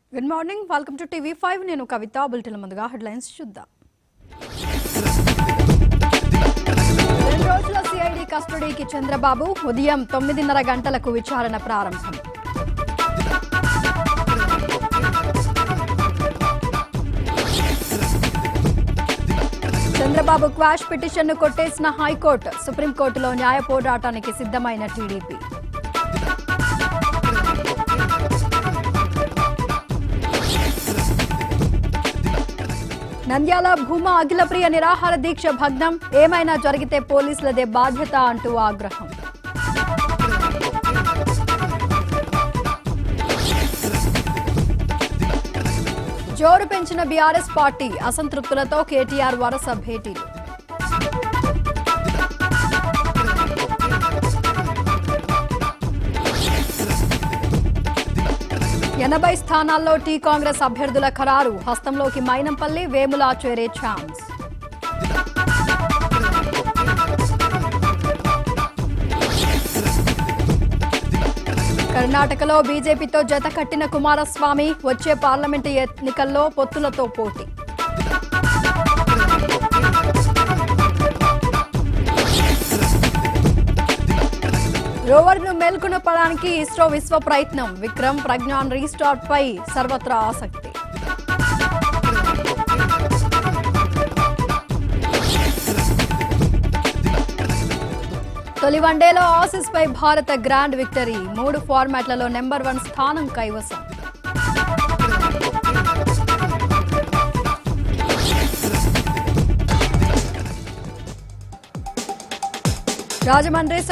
good morning welcome to TV five నేను Kavitha bulletin ముందుగా headlines చూద్దాం రెండు రోజుల సిఐడి కస్టడీకి చంద్రబాబు ఉదయం తొమ్మిదిన్నర గంటలకు విచారణ ప్రారంభం చంద్రబాబు క్వాష్ పిటిషన్ను కొట్టేసిన హైకోర్టు సుప్రీంకోర్టులో న్యాయ పోరాటానికి సిద్ధమైన టీడీపీ నంద్యాల భూమా అఖిలప్రియ నిరాహార దీక్ష భగ్నం ఏమైనా జరిగితే పోలీసులదే బాధ్యత అంటూ ఆగ్రహం జోరు పెంచిన బీఆర్ఎస్ పార్టీ అసంతృప్తులతో కేటీఆర్ వరుస భేటీలు ఎనభై స్థానాల్లో టీ కాంగ్రెస్ అభ్యర్థుల ఖరారు హస్తంలోకి మైనంపల్లి వేముల చేరే ఛాన్స్ కర్ణాటకలో బీజేపీతో జత కట్టిన కుమారస్వామి వచ్చే పార్లమెంటు ఎన్నికల్లో పొత్తులతో పోటీ రోవర్ను మేల్కొనపడానికి ఇస్రో విశ్వ ప్రయత్నం విక్రమ్ ప్రజ్ఞాన్ రీస్టార్ట్ పై సర్వత్రా ఆసక్తి తొలి వన్డేలో ఆసీస్ పై భారత గ్రాండ్ విక్టరీ మూడు ఫార్మాట్లలో నెంబర్ వన్ స్థానం కైవసం రాజమండ్రి